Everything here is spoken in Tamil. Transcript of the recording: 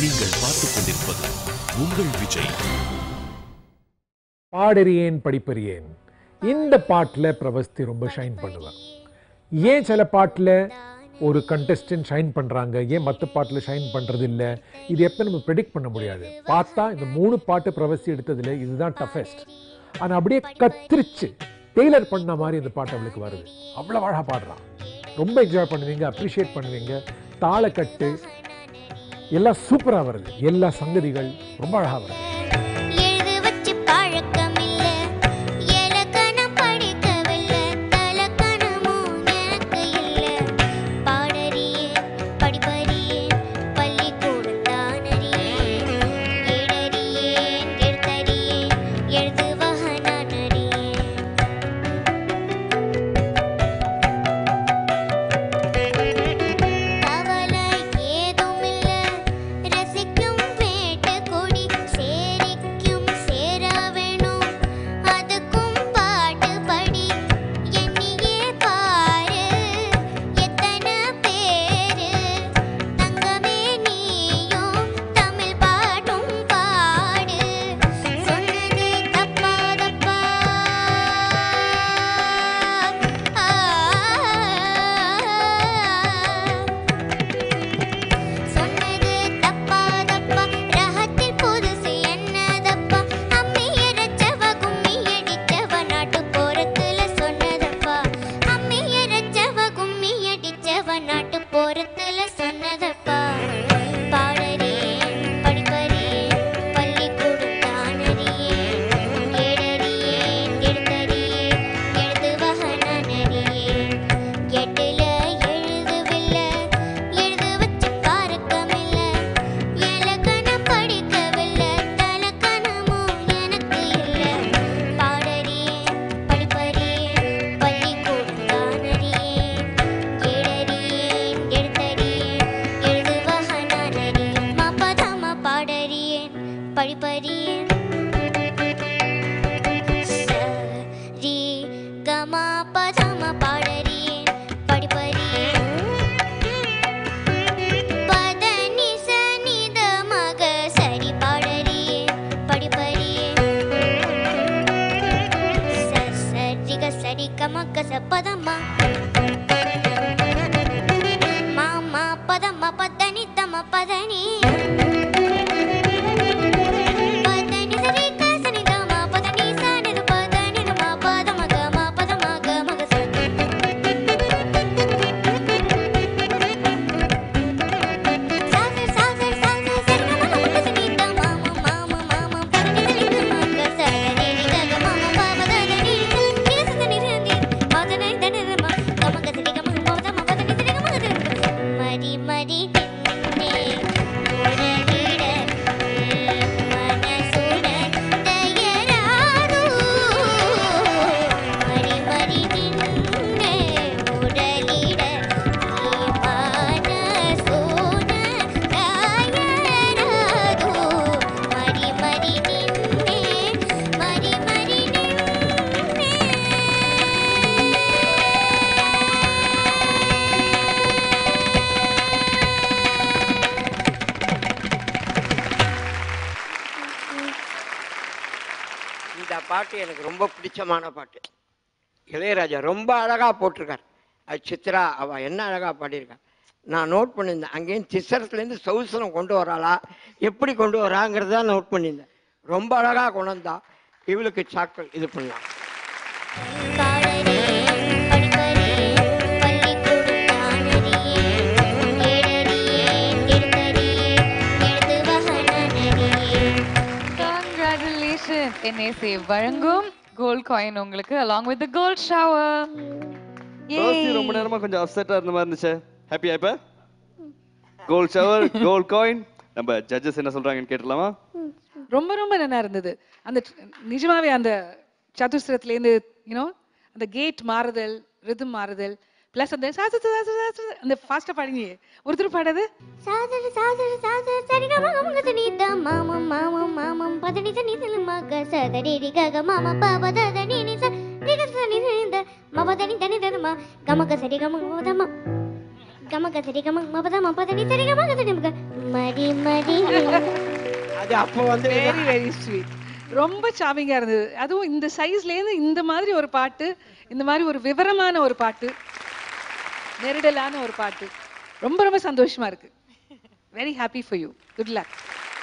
நீங்கள் பார்த்துக் கொண்டிருப்பது உங்கள் விஜய் பாடறியேன் படிப்பறியேன் இந்த பாட்டில் பிரபஸ்தி ரொம்ப ஷைன் பண்ணுவேன் ஏன் சில பாட்டில் ஒரு கண்டெஸ்டன்ட் ஷைன் பண்ணுறாங்க ஏன் மற்ற பாட்டில் ஷைன் பண்ணுறது இல்லை இது எப்போ நம்ம ப்ரெடிக்ட் பண்ண முடியாது பார்த்தா இந்த மூணு பாட்டு பிரபஸ்தி எடுத்ததில் இதுதான் டஃபஸ்ட் ஆனால் அப்படியே கத்திரிச்சு டெய்லர் பண்ண மாதிரி இந்த பாட்டு அவளுக்கு வருது அவ்வளோ அழகாக பாடுறான் ரொம்ப என்ஜாய் பண்ணுவீங்க அப்ரிஷியேட் பண்ணுவீங்க தாளக்கட்டு எல்லாம் சூப்பராக வருது எல்லா சங்கதிகள் ரொம்ப அழகாக வருது எழுது வச்சு பழக்கமில்ல இலக்கணம் படிக்கவில்லை தலக்கணமும் எனக்கு இல்ல பாடறியே படிப்பறியே பள்ளிக்கூடம் தானறியேன் ஏடறியேன் எழுத்தறியேன் எழுதுவக நான் அறியேன் கவலை ஏதுமில்ல ரசிக்கும் வேட்டு கொடி சேரிக்கும் சேரா வேணும் அதுக்கும் பாட்டு படி எண்ணியே பாரு எத்தனை பேரு தங்கமே நீயும் தமிழ் பாட்டும் பாடு சொன்னது தப்பா தப்பா சொன்னது தப்பா தப்பா ரகத்தில் புதுசு என்னதப்பா அம்மி இறைச்சவ கும்மி அடிச்சவ நாட்டு போறத்துல சொன்னதப்பா அம்மி இறைச்சவ கும்மி அடிச்சவ நாட்டு போறத்துல சொன்னதப்பா பாடறியேன் படிப்பறியேன் பள்ளிக்கூடம் தானறியேன் ஏடறியேன் எழுத்தறியேன் எழுதுவக நான் அறியேன் எட்டுல எழுதுவில்ல எழுது வச்சு பறக்கமில்ல இலக்கணம் படிக்கவில்லை தலக்கணமும் எனக்கு இல்ல பாடறியேன் படிப்பறியேன் பள்ளிக்கூடம் தானறியேன் ஏடறியேன் எழுத்தறியேன் எழுதுவக நான் அறியேன் மாப்பதாம பாடறியேன் படிப்பறியேன் சரி கமா பதம பாடறியேன் படிப்பறியேன் பதனி சனித மக சரி பாடறியேன் படிப்பறியேன் சரிக சரி கமக்க சப்பதம்மா மாமா பதம்மா பதனி தம பதனி பதனி சரி கசனி தம பதனி சனி பதனி தம பதம கம பதம கமக சரி சாகர் சாகர் சாகர் சரி கம கம சனி தம மாமா மாமா பதனி சரி கமக சரி கக மாமா பாப தனி சரி சனி சனி பதனி தனி தம கமக சரி கம பதம பதனி சரி கமக சரி மரி மரி நின்னே உடலிட மனசுட தயராது மரி மரி நின்னே உடலிட மனசுட தயராது மரி மரி நின்னே மரி மரி நின்னே இந்த பாட்டு எனக்கு ரொம்ப பிடிச்சமான பாட்டு இளையராஜா ரொம்ப அழகாக போட்டிருக்கார் அது சித்ரா அவ என்ன அழகாக பாடியிருக்கா நான் நோட் பண்ணியிருந்தேன் அங்கேயும் திசரத்துலேருந்து சௌசரம் கொண்டு வராளா எப்படி கொண்டு வராங்கிறத நோட் பண்ணியிருந்தேன் ரொம்ப அழகாக கொண்டு வந்தா இவளுக்கு சாக்கள் இது பண்ணலாம் பாடறியேன் படிப்பறியேன் பள்ளிக்கூடம் தானறியேன் ஏடறியேன் எழுத்தறியேன் எழுதுவக நான் அறியேன் Congratulations NAC வழங்கும் கோல்ட் காயின் உங்களுக்கு along with the gold shower Rosie ரொம்ப நேரமா கொஞ்சம் அப்செட்டா இருந்த மாதிரி இருந்துச்சு ஹாப்பியா இப்ப கோல்ட் ஷவர் கோல்ட் காயின் நம்ம ஜட்ஜஸ் என்ன சொல்றாங்கன்னு கேட்டலாமா ரொம்ப ரொம்ப நல்லா இருந்தது அந்த நிஜமாவே அந்த சதுஸ்திரத்துலேருந்து யூனோ அந்த கேட் மாறுதல் ரிதம் மாறுதல் ப்ளஸ் அந்த சா- சா- சா- சா- சா- அந்த ஃபாஸ்ட்டாக பாடினியே ஒருத்தர் பாடாது சாதர சாதர சாதர சரி கம கம சனி த மாமம் மாமம் மாமம் பதனி சனி சனி மக சதரி ரி கக மாம பாப ததனி நி ச ரி க சனி சனி த மப தனி தனி தன ம கம க சரி கம மப தம கம க சரி கம மப தம பதனி சரி கம க சரி மக மடி மடி அது அப்போ வந்து வெரி வெரி ஸ்வீட் ரொம்ப சாமிங்கா இருந்தது அதுவும் இந்த சைஸ்லேருந்து இந்த மாதிரி ஒரு பாட்டு இந்த மாதிரி ஒரு விவரமான ஒரு பாட்டு நெருடலான ஒரு பாட்டு ரொம்ப ரொம்ப சந்தோஷமா இருக்கு very happy for you good luck